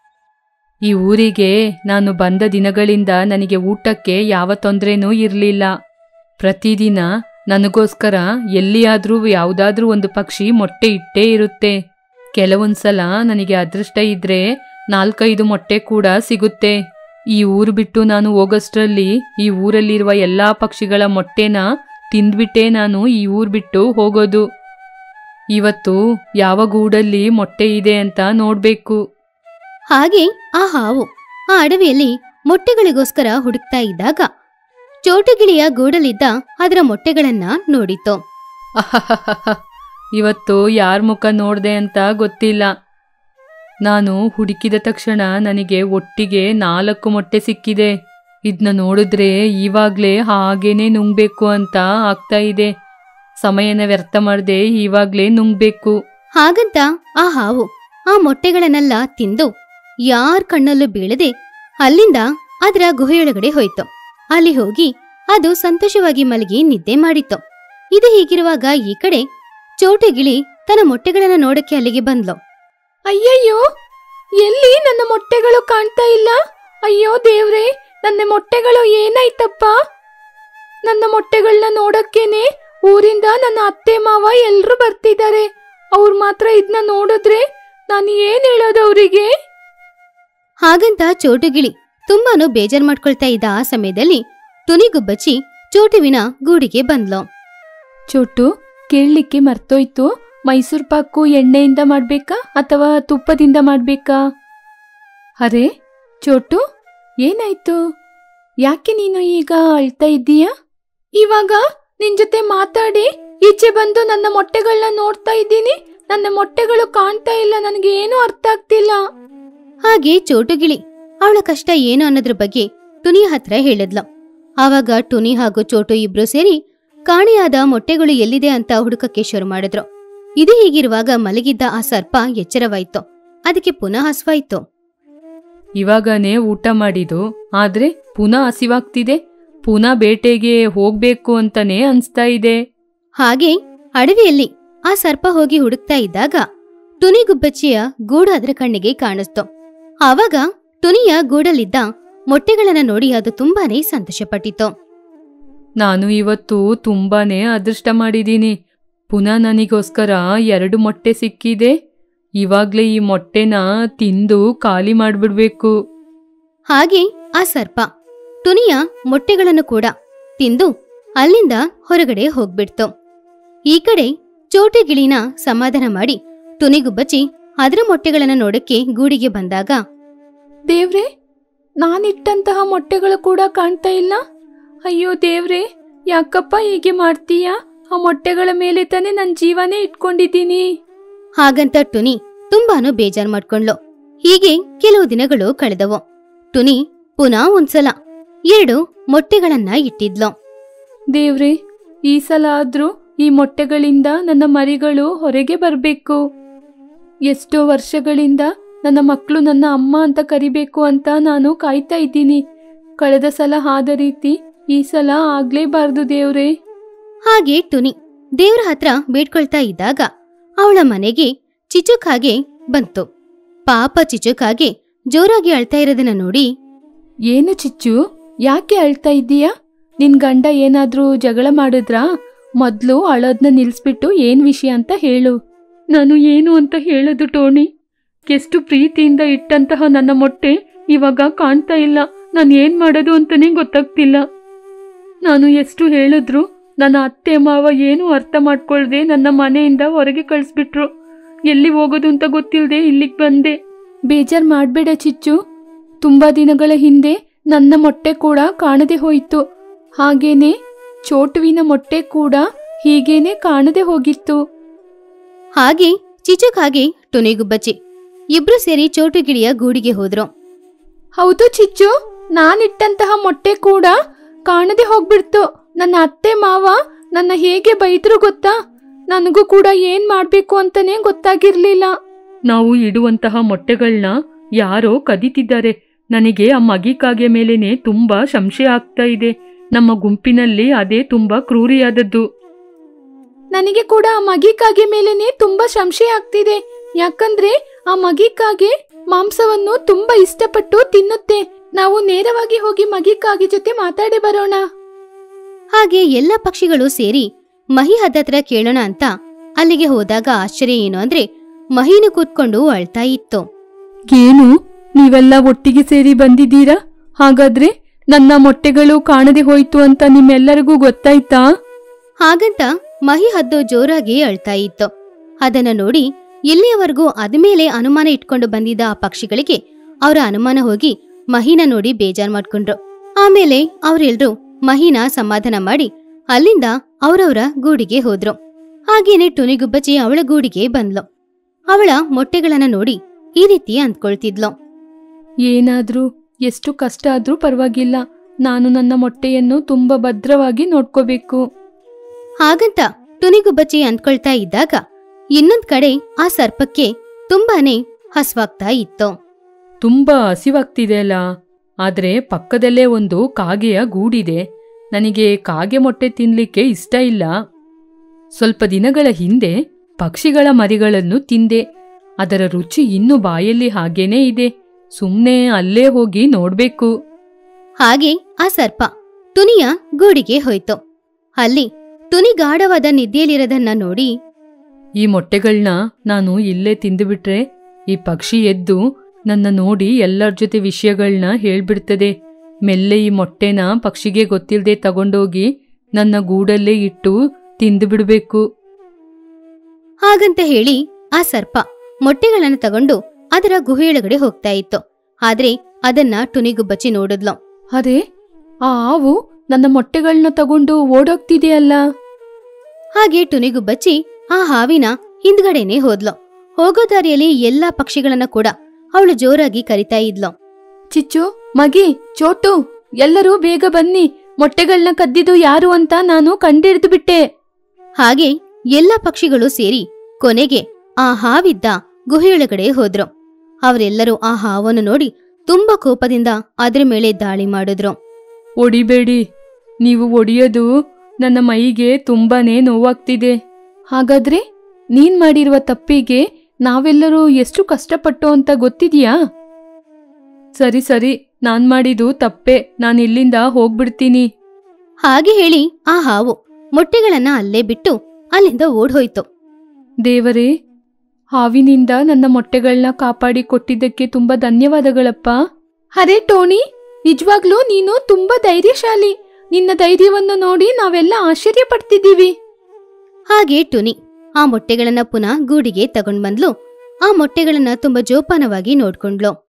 ಈ ಊರಿಗೆ ನಾನು ಬಂದ ದಿನಗಳಿಂದ ನನಗೆ ಊಟಕ್ಕೆ ಯಾವ ತೊಂದರೆನೂ ಇರಲಿಲ್ಲ ಪ್ರತಿದಿನ ನನಗೋಸ್ಕರ ಎಲ್ಲಿಯಾದ್ರೂ ಯಾವುದಾದ್ರೂ ಒಂದು ಪಕ್ಷಿ ಮೊಟ್ಟೆ ಇಟ್ಟೇ ಇರುತ್ತೆ ಕೆಲವೊಂದ್ಸಲ ನನಗೆ ಅದೃಷ್ಟ ಇದ್ರೆ ನಾಲ್ಕೈದು ಮೊಟ್ಟೆ ಕೂಡ ಸಿಗುತ್ತೆ ಈ ಊರು ಬಿಟ್ಟು ನಾನು ಹೋಗೋಷ್ಟ್ರಲ್ಲಿ ಈ ಊರಲ್ಲಿರುವ ಎಲ್ಲಾ ಪಕ್ಷಿಗಳ ಮೊಟ್ಟೆನ ತಿಂದ್ಬಿಟ್ಟೇ ನಾನು ಈ ಊರು ಬಿಟ್ಟು ಹೋಗೋದು ಇವತ್ತು ಯಾವ ಗೂಡಲ್ಲಿ ಮೊಟ್ಟೆ ಇದೆ ಅಂತ ನೋಡ್ಬೇಕು ಹಾಗೆ ಆ ಹಾವು ಆ ಅಡವಿಯಲ್ಲಿ ಮೊಟ್ಟೆಗಳಿಗೋಸ್ಕರ ಹುಡುಕ್ತಾ ಇದ್ದಾಗ ಚೋಟುಗಿಳಿಯ ಗೂಡಲಿದ್ದ ಅದರ ಮೊಟ್ಟೆಗಳನ್ನ ನೋಡಿತು ಅಹಹಹಹ. ಇವತ್ತು ಯಾರ ಮುಖ ನೋಡ್ದೆ ಅಂತ ಗೊತ್ತಿಲ್ಲ ನಾನು ಹುಡುಕಿದ ತಕ್ಷಣ ನನಗೆ ಒಟ್ಟಿಗೆ ನಾಲ್ಕು ಮೊಟ್ಟೆ ಸಿಕ್ಕಿದೆ ಇದನ್ನ ನೋಡಿದ್ರೆ ಇವಾಗ್ಲೇ ಹಾಗೇನೆ ನುಂಗ್ಬೇಕು ಅಂತ ಆಗ್ತಾ ಇದೆ ಸಮಯನ ವ್ಯರ್ಥ ಮಾಡದೆ ಇವಾಗ್ಲೇ ನುಂಗ್ಬೇಕು ಹಾಗಂತ ಆ ಹಾವು ಆ ಮೊಟ್ಟೆಗಳನ್ನೆಲ್ಲ ತಿಂದು ಯಾರ್ ಕಣ್ಣಲ್ಲೂ ಬೀಳದೆ ಅಲ್ಲಿಂದ ಅದರ ಗುಹೆಯೊಳಗಡೆ ಹೋಯ್ತು ಅಲ್ಲಿ ಹೋಗಿ ಅದು ಸಂತೋಷವಾಗಿ ಮಲಗಿ ನಿದ್ದೆ ಮಾಡಿತ್ತು ಇದು ಹೀಗಿರುವಾಗ ಈ ಕಡೆ ಚೋಟುಗಿಳಿ ತನ್ನ ಮೊಟ್ಟೆಗಳನ್ನ ನೋಡಕ್ಕೆ ಅಲ್ಲಿಗೆ ಬಂದ್ಲು ಅಯ್ಯಯ್ಯೋ ಎಲ್ಲಿ ನನ್ನ ಮೊಟ್ಟೆಗಳು ಕಾಣ್ತಾ ಇಲ್ಲ ಅಯ್ಯೋ ದೇವ್ರೆ ನನ್ನ ಮೊಟ್ಟೆಗಳು ಏನಾಯ್ತಪ್ಪ ನನ್ನ ಮೊಟ್ಟೆಗಳನ್ನ ನೋಡಕ್ಕೇನೆ ಊರಿಂದ ನನ್ನ ಅತ್ತೆ ಮಾವ ಎಲ್ರು ಬರ್ತಿದ್ದಾರೆ ಅವ್ರು ಮಾತ್ರ ಇದನ್ನ ನೋಡಿದ್ರೆ ನಾನು ಏನ್ ಹೇಳೋದು ಅವರಿಗೆ ಹಾಗಂತ ಚೋಟುಗಿಳಿ ತುಂಬಾನು ಬೇಜಾರ್ ಮಾಡ್ಕೊಳ್ತಾ ಇದ್ದ ಆ ಸಮಯದಲ್ಲಿ ತುನಿಗುಬ್ಬಚ್ಚಿ ಚೋಟುವಿನ ಗೂಡಿಗೆ ಬಂದ್ಲು ಚೋಟು ಕೇಳಲಿಕ್ಕೆ ಮರ್ತೋಯ್ತು ಮೈಸೂರು ಪಾಕು ಎಣ್ಣೆಯಿಂದ ಮಾಡ್ಬೇಕಾ ಅಥವಾ ತುಪ್ಪದಿಂದ ಮಾಡ್ಬೇಕಾ ಅರೆ ಚೋಟು ಏನಾಯ್ತು ಯಾಕೆ ನೀನು ಈಗ ಅಳ್ತಾ ಇದ್ದೀಯಾ ಇವಾಗ ನಿನ್ ಜೊತೆ ಮಾತಾಡಿ ಈಚೆ ಬಂದು ನನ್ನ ಮೊಟ್ಟೆಗಳನ್ನ ನೋಡ್ತಾ ಇದ್ದೀನಿ ನನ್ನ ಮೊಟ್ಟೆಗಳು ಕಾಣ್ತಾ ಇಲ್ಲ ನನಗೆ ಏನೂ ಅರ್ಥ ಆಗ್ತಿಲ್ಲ ಹಾಗೆ ಚೋಟುಗಿಳಿ ಅವಳ ಕಷ್ಟ ಏನು ಅನ್ನೋದ್ರ ಬಗ್ಗೆ ಟುನಿ ಹತ್ರ ಹೇಳಿದ್ಲು ಆವಾಗ ಟುನಿ ಹಾಗೂ ಚೋಟು ಇಬ್ರು ಸೇರಿ ಕಾಣೆಯಾದ ಮೊಟ್ಟೆಗಳು ಎಲ್ಲಿದೆ ಅಂತ ಹುಡುಕಕ್ಕೆ ಶುರು ಮಾಡಿದ್ರು ಇದು ಹೀಗಿರುವಾಗ ಮಲಗಿದ್ದ ಆ ಸರ್ಪ ಎಚ್ಚರವಾಯ್ತು ಅದಕ್ಕೆ ಪುನಃ ಹಸ್ವಾಯ್ತು ಇವಾಗನೇ ಊಟ ಮಾಡಿದ್ದು ಆದ್ರೆ ಪುನಃ ಹಸಿವಾಗ್ತಿದೆ ಪುನಃ ಬೇಟೆಗೆ ಹೋಗ್ಬೇಕು ಅಂತಾನೆ ಅನ್ಸ್ತಾ ಇದೆ ಹಾಗೆ ಅಡವಿಯಲ್ಲಿ ಆ ಸರ್ಪ ಹೋಗಿ ಹುಡುಕ್ತಾ ಇದ್ದಾಗ ಟುನಿಗುಬ್ಬಚ್ಚಿಯ ಗೂಡು ಅದರ ಕಣ್ಣಿಗೆ ಕಾಣಿಸ್ತು ಆವಾಗ ಟುನಿಯ ಗೂಡಲ್ಲಿದ್ದ ಮೊಟ್ಟೆಗಳನ್ನ ನೋಡಿ ಅದು ತುಂಬಾನೇ ಸಂತೋಷಪಟ್ಟಿತು ನಾನು ಇವತ್ತು ತುಂಬಾನೇ ಅದೃಷ್ಟ ಮಾಡಿದ್ದೀನಿ ಪುನಃ ನನಗೋಸ್ಕರ ಎರಡು ಮೊಟ್ಟೆ ಸಿಕ್ಕಿದೆ ಇವಾಗ್ಲೇ ಈ ಮೊಟ್ಟೆನ ತಿಂದು ಖಾಲಿ ಮಾಡ್ಬಿಡ್ಬೇಕು ಹಾಗೆ ಆ ಸರ್ಪ ಟುನಿಯ ಮೊಟ್ಟೆಗಳನ್ನು ಕೂಡ ತಿಂದು ಅಲ್ಲಿಂದ ಹೊರಗಡೆ ಹೋಗ್ಬಿಡ್ತು ಈ ಕಡೆ ಚೋಟೆಗಿಳಿನ ಸಮಾಧಾನ ಮಾಡಿ ಟುನಿಗುಬ್ಬಚ್ಚಿ ಅದರ ಮೊಟ್ಟೆಗಳನ್ನ ನೋಡಕ್ಕೆ ಗೂಡಿಗೆ ಬಂದಾಗ ದೇವ್ರೆ ನಾನಿಟ್ಟಂತಹ ಮೊಟ್ಟೆಗಳು ಕೂಡ ಕಾಣ್ತಾ ಇಲ್ಲ ಅಯ್ಯೋ ದೇವ್ರೆ ಯಾಕಪ್ಪ ಹೀಗೆ ಮಾಡ್ತೀಯಾ ಆ ಮೊಟ್ಟೆಗಳ ಮೇಲೆ ತಾನೇ ನನ್ನ ಜೀವನೇ ಇಟ್ಕೊಂಡಿದ್ದೀನಿ ಹಾಗಂತ ಟುನಿ ತುಂಬಾನು ಬೇಜಾರ್ ಮಾಡ್ಕೊಂಡ್ಲು ಹೀಗೆ ಕೆಲವು ದಿನಗಳು ಕಳೆದವು ಟುನಿ ಪುನಃ ಒಂದ್ಸಲ ಎರಡು ಮೊಟ್ಟೆಗಳನ್ನ ಇಟ್ಟಿದ್ಲು ದೇವ್ರೆ ಈ ಸಲ ಆದ್ರೂ ಈ ಮೊಟ್ಟೆಗಳಿಂದ ನನ್ನ ಮರಿಗಳು ಹೊರಗೆ ಬರಬೇಕು ಎಷ್ಟೋ ವರ್ಷಗಳಿಂದ ನನ್ನ ಮಕ್ಕಳು ನನ್ನ ಅಮ್ಮ ಅಂತ ಕರಿಬೇಕು ಅಂತ ನಾನು ಕಾಯ್ತಾ ಇದ್ದೀನಿ ಕಳೆದ ಸಲ ಆದ ರೀತಿ ಈ ಸಲ ಆಗ್ಲೇಬಾರ್ದು ದೇವ್ರೆ ಹಾಗೆ ಟುನಿ ದೇವ್ರ ಹತ್ರ ಬೇಡ್ಕೊಳ್ತಾ ಇದ್ದಾಗ ಅವಳ ಮನೆಗೆ ಚಿಚುಕಾಗೆ ಬಂತು ಪಾಪ ಚಿಚುಕಾಗೆ ಜೋರಾಗಿ ಅಳ್ತಾ ಇರೋದನ್ನ ನೋಡಿ ಏನು ಚಿಚ್ಚು ಯಾಕೆ ಅಳ್ತಾ ಇದ್ದೀಯಾ ನಿನ್ ಗಂಡ ಏನಾದ್ರೂ ಜಗಳ ಮಾಡಿದ್ರಾ ಮೊದ್ಲು ಅಳೋದ್ನ ನಿಲ್ಸ್ಬಿಟ್ಟು ಏನ್ ವಿಷಯ ಅಂತ ಹೇಳು ನಾನು ಏನು ಅಂತ ಹೇಳೋದು ಟೋನಿ ಎಷ್ಟು ಪ್ರೀತಿಯಿಂದ ಇಟ್ಟಂತಹ ನನ್ನ ಮೊಟ್ಟೆ ಇವಾಗ ಕಾಣ್ತಾ ಇಲ್ಲ ನಾನು ಏನ್ ಮಾಡೋದು ಅಂತಾನೆ ಗೊತ್ತಾಗ್ತಿಲ್ಲ ನಾನು ಎಷ್ಟು ಹೇಳಿದ್ರು ನನ್ನ ಅತ್ತೆ ಮಾವ ಏನು ಅರ್ಥ ಮಾಡ್ಕೊಳ್ದೆ ನನ್ನ ಮನೆಯಿಂದ ಹೊರಗೆ ಕಳಿಸ್ಬಿಟ್ರು ಎಲ್ಲಿ ಹೋಗೋದು ಅಂತ ಗೊತ್ತಿಲ್ಲದೆ ಇಲ್ಲಿಗೆ ಬಂದೆ ಬೇಜಾರ್ ಮಾಡ್ಬೇಡ ಚಿಚ್ಚು ತುಂಬಾ ದಿನಗಳ ಹಿಂದೆ ನನ್ನ ಮೊಟ್ಟೆ ಕೂಡ ಕಾಣದೆ ಹೋಯಿತು ಹಾಗೇನೆ ಚೋಟುವಿನ ಮೊಟ್ಟೆ ಕೂಡ ಹೀಗೇನೆ ಕಾಣದೆ ಹೋಗಿತ್ತು ಹಾಗೆ ಚಿಚುಕಾಗೆ ಟುನಿಗುಬ್ಬಚ್ಚಿ ಇಬ್ರು ಸೇರಿ ಚೋಟುಗಿಳಿಯ ಗೂಡಿಗೆ ಹೋದ್ರು ಹೌದು ಚಿಚ್ಚು ನಾನಿಟ್ಟಂತಹ ಮೊಟ್ಟೆ ಕೂಡ ಕಾಣದೆ ಹೋಗ್ಬಿಡ್ತು ನನ್ನ ಅತ್ತೆ ಮಾವ ನನ್ನ ಹೇಗೆ ಬೈದ್ರು ಗೊತ್ತಾ ನನಗೂ ಕೂಡ ಏನ್ ಮಾಡ್ಬೇಕು ಅಂತಾನೆ ಗೊತ್ತಾಗಿರ್ಲಿಲ್ಲ ನಾವು ಇಡುವಂತಹ ಮೊಟ್ಟೆಗಳನ್ನ ಯಾರೋ ಕದೀತಿದ್ದಾರೆ ನನಗೆ ಆ ಮಗಿಕಾಗೆ ಮೇಲೇನೆ ತುಂಬಾ ಸಂಶಯ ಆಗ್ತಾ ಇದೆ ನಮ್ಮ ಗುಂಪಿನಲ್ಲಿ ಅದೇ ತುಂಬಾ ಕ್ರೂರಿಯಾದದ್ದು ನನಗೆ ಕೂಡ ಆ ಮಗಿಕಾಗೆ ಮೇಲೇನೆ ತುಂಬಾ ಸಂಶಯ ಆಗ್ತಿದೆ ಯಾಕಂದ್ರೆ ಆ ಮಗಿಕಾಗೆ ಮಾಂಸವನ್ನು ತುಂಬಾ ಇಷ್ಟಪಟ್ಟು ತಿನ್ನುತ್ತೆ ನಾವು ನೇರವಾಗಿ ಹೋಗಿ ಮಗಿಕಾಗೆ ಜೊತೆ ಮಾತಾಡಿ ಬರೋಣ ಹಾಗೆ ಎಲ್ಲ ಪಕ್ಷಿಗಳು ಸೇರಿ ಮಹಿ ಹತ್ತತ್ರ ಕೇಳೋಣ ಅಂತ ಅಲ್ಲಿಗೆ ಹೋದಾಗ ಆಶ್ಚರ್ಯ ಏನು ಅಂದ್ರೆ ಮಹಿನು ಕೂತ್ಕೊಂಡು ಅಳ್ತಾ ಇತ್ತು ಏನು ನೀವೆಲ್ಲ ಒಟ್ಟಿಗೆ ಸೇರಿ ಬಂದಿದ್ದೀರಾ ಹಾಗಾದ್ರೆ ನನ್ನ ಮೊಟ್ಟೆಗಳು ಕಾಣದೆ ಹೋಯ್ತು ಅಂತ ನಿಮ್ಮೆಲ್ಲರಿಗೂ ಗೊತ್ತಾಯ್ತಾ ಹಾಗಂತ ಮಹಿ ಹದ್ದು ಜೋರಾಗಿ ಅಳ್ತಾ ಇತ್ತು ಅದನ್ನ ನೋಡಿ ಇಲ್ಲಿಯವರೆಗೂ ಅದ್ಮೇಲೆ ಅನುಮಾನ ಇಟ್ಕೊಂಡು ಬಂದಿದ್ದ ಆ ಪಕ್ಷಿಗಳಿಗೆ ಅವರ ಅನುಮಾನ ಹೋಗಿ ಮಹಿನ ನೋಡಿ ಬೇಜಾರ್ ಮಾಡ್ಕೊಂಡ್ರು ಆಮೇಲೆ ಅವರೆಲ್ರೂ ಮಹಿನ ಸಮಾಧಾನ ಮಾಡಿ ಅಲ್ಲಿಂದ ಅವರವರ ಗೂಡಿಗೆ ಹೋದ್ರು ಹಾಗೇನೆ ಟುನಿಗುಬ್ಬಚ್ಚಿ ಅವಳ ಗೂಡಿಗೆ ಬಂದ್ಲು ಅವಳ ಮೊಟ್ಟೆಗಳನ್ನ ನೋಡಿ ಈ ರೀತಿ ಅಂದ್ಕೊಳ್ತಿದ್ಲು ಏನಾದ್ರೂ ಎಷ್ಟು ಕಷ್ಟ ಆದ್ರೂ ಪರವಾಗಿಲ್ಲ ನಾನು ನನ್ನ ಮೊಟ್ಟೆಯನ್ನು ತುಂಬಾ ಭದ್ರವಾಗಿ ನೋಡ್ಕೋಬೇಕು ಹಾಗಂತ ಟುನಿಗುಬ್ಬಚ್ಚಿ ಅಂದ್ಕೊಳ್ತಾ ಇದ್ದಾಗ ಇನ್ನೊಂದ್ ಕಡೆ ಆ ಸರ್ಪಕ್ಕೆ ತುಂಬಾನೇ ಹಸ್ವಾಗ್ತಾ ಇತ್ತು ತುಂಬಾ ಹಸಿವಾಗ್ತಿದೆ ಅಲ್ಲ ಆದ್ರೆ ಪಕ್ಕದಲ್ಲೇ ಒಂದು ಕಾಗೆಯ ಗೂಡಿದೆ ನನಗೆ ಕಾಗೆ ಮೊಟ್ಟೆ ತಿನ್ಲಿಕ್ಕೆ ಇಷ್ಟ ಇಲ್ಲ ಸ್ವಲ್ಪ ದಿನಗಳ ಹಿಂದೆ ಪಕ್ಷಿಗಳ ಮರಿಗಳನ್ನು ತಿಂದೆ ಅದರ ರುಚಿ ಇನ್ನೂ ಬಾಯಲ್ಲಿ ಹಾಗೇನೇ ಇದೆ ಸುಮ್ನೆ ಅಲ್ಲೇ ಹೋಗಿ ನೋಡ್ಬೇಕು ಹಾಗೆ ಆ ಸರ್ಪ ಟುನಿಯ ಗೂಡಿಗೆ ಹೋಯ್ತು ಅಲ್ಲಿ ಟುನಿ ಗಾಢವಾದ ನಿದ್ದೆಯಲ್ಲಿರೋದನ್ನ ನೋಡಿ ಈ ಮೊಟ್ಟೆಗಳನ್ನ ನಾನು ಇಲ್ಲೇ ತಿಂದುಬಿಟ್ರೆ ಈ ಪಕ್ಷಿ ಎದ್ದು ನನ್ನ ನೋಡಿ ಎಲ್ಲರ ಜೊತೆ ವಿಷಯಗಳನ್ನ ಹೇಳ್ಬಿಡ್ತದೆ ಮೆಲ್ಲೆ ಈ ಮೊಟ್ಟೆನ ಪಕ್ಷಿಗೆ ಗೊತ್ತಿಲ್ಲದೆ ತಗೊಂಡೋಗಿ ನನ್ನ ಗೂಡಲ್ಲೇ ಇಟ್ಟು ತಿಂದು ಬಿಡಬೇಕು ಹಾಗಂತ ಹೇಳಿ ಆ ಸರ್ಪ ಮೊಟ್ಟೆಗಳನ್ನ ತಗೊಂಡು ಅದರ ಗುಹೆಯೊಳಗಡೆ ಹೋಗ್ತಾ ಇತ್ತು ಆದ್ರೆ ಅದನ್ನ ಟುನಿಗುಬ್ಬಚ್ಚಿ ನೋಡಿದ್ಲು ಅರೆ ಆ ಹಾವು ನನ್ನ ಮೊಟ್ಟೆಗಳನ್ನ ತಗೊಂಡು ಓಡೋಗ್ತಿದೆಯಲ್ಲ ಹಾಗೆ ಟುನಿಗುಬ್ಬಚ್ಚಿ ಆ ಹಾವಿನ ಹಿಂದ್ಗಡೆನೆ ಹೋದ್ಲು ಹೋಗೋ ದಾರಿಯಲ್ಲಿ ಎಲ್ಲಾ ಪಕ್ಷಿಗಳನ್ನ ಕೂಡ ಅವಳು ಜೋರಾಗಿ ಕರಿತಾ ಇದ್ಲು ಚಿಚ್ಚು ಮಗಿ ಚೋಟು ಎಲ್ಲರೂ ಬೇಗ ಬನ್ನಿ ಮೊಟ್ಟೆಗಳನ್ನ ಕದ್ದಿದ್ದು ಯಾರು ಅಂತ ನಾನು ಕಂಡಿಡ್ದು ಬಿಟ್ಟೆ ಹಾಗೆ ಎಲ್ಲ ಪಕ್ಷಿಗಳು ಸೇರಿ ಕೊನೆಗೆ ಆ ಹಾವಿದ್ದ ಗುಹೆಯೊಳಗಡೆ ಹೋದ್ರು ಅವರೆಲ್ಲರೂ ಆ ಹಾವನ್ನು ನೋಡಿ ತುಂಬಾ ಕೋಪದಿಂದ ಅದ್ರ ಮೇಲೆ ದಾಳಿ ಮಾಡಿದ್ರು ಒಡಿಬೇಡಿ ನೀವು ಒಡಿಯೋದು ನನ್ನ ಮೈಗೆ ತುಂಬಾನೇ ನೋವಾಗ್ತಿದೆ ಹಾಗಾದ್ರೆ ನೀನ್ ಮಾಡಿರುವ ತಪ್ಪಿಗೆ ನಾವೆಲ್ಲರೂ ಎಷ್ಟು ಕಷ್ಟಪಟ್ಟು ಅಂತ ಗೊತ್ತಿದ್ಯಾ ಸರಿ ಸರಿ ನಾನ್ ಮಾಡಿದ್ದು ತಪ್ಪೆ ನಾನು ಇಲ್ಲಿಂದ ಹೋಗ್ಬಿಡ್ತೀನಿ ಹಾಗೆ ಹೇಳಿ ಆ ಹಾವು ಮೊಟ್ಟೆಗಳನ್ನ ಅಲ್ಲೇ ಬಿಟ್ಟು ಅಲ್ಲಿಂದ ಓಡ್ಹೋಯ್ತು ದೇವರೇ ಹಾವಿನಿಂದ ನನ್ನ ಮೊಟ್ಟೆಗಳನ್ನ ಕಾಪಾಡಿ ಕೊಟ್ಟಿದ್ದಕ್ಕೆ ತುಂಬಾ ಧನ್ಯವಾದಗಳಪ್ಪ ಅರೆ ಟೋನಿ ನಿಜವಾಗ್ಲೂ ನೀನು ತುಂಬಾ ಧೈರ್ಯಶಾಲಿ ನಿನ್ನ ಧೈರ್ಯವನ್ನು ನೋಡಿ ನಾವೆಲ್ಲ ಆಶ್ಚರ್ಯ ಪಡ್ತಿದ್ದೀವಿ ಹಾಗೆ ಟುನಿ ಆ ಮೊಟ್ಟೆಗಳನ್ನ ಪುನಃ ಗೂಡಿಗೆ ತಗೊಂಡ್ ಬಂದ್ಲು ಆ ಮೊಟ್ಟೆಗಳನ್ನ ತುಂಬಾ ಜೋಪಾನವಾಗಿ ನೋಡ್ಕೊಂಡ್ಲು